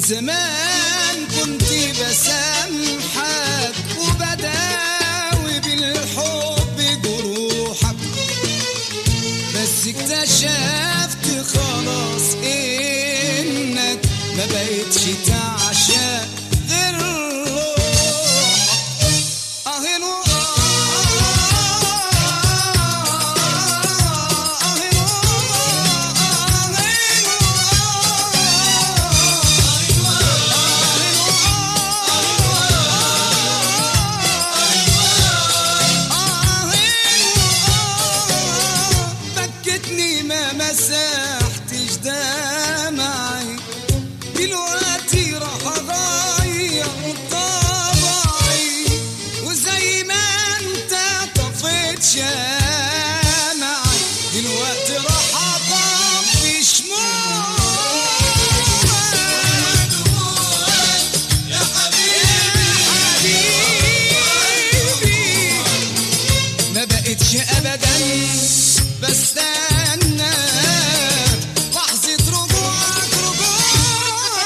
زمان كنت بسامحك وبداوي بالحب جروحك بس اكتشفت خلاص انك ما بقتش تعشق غير روحك أهين بكتني ما مسحتش دمعي دلوقتي راح اغير طبعي وزي ما انت طفيت شمعي دلوقتي راح اطفي شموعك يا حبيبي ما بقتش ابدا بستنى لحظة رجوعك رجوعك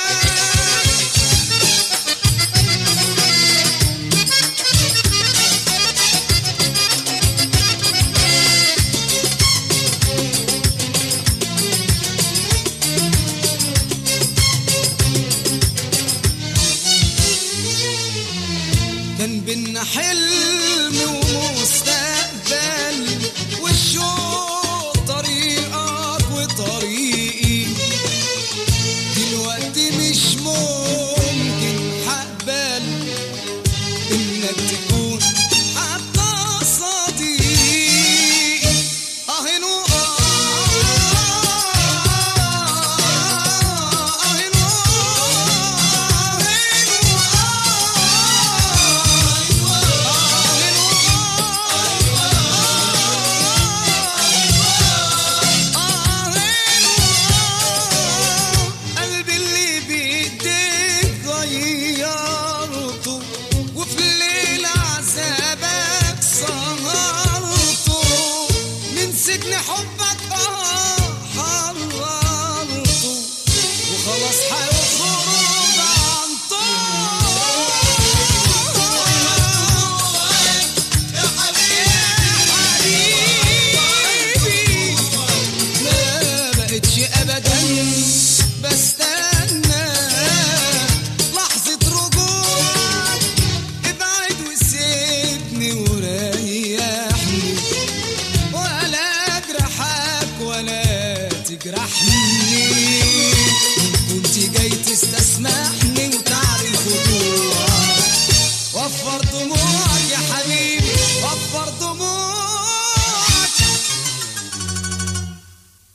كان بينا حلم ومستقبل والشوق طريقك وطريقي دلوقتي مش ممكن هقبل انك تكون حتى صديقي اهين قلبي اللي بإيديك غيرته وفي الليل عذابك سهرته من سجن حبك اه حررته وخلاص هيخرج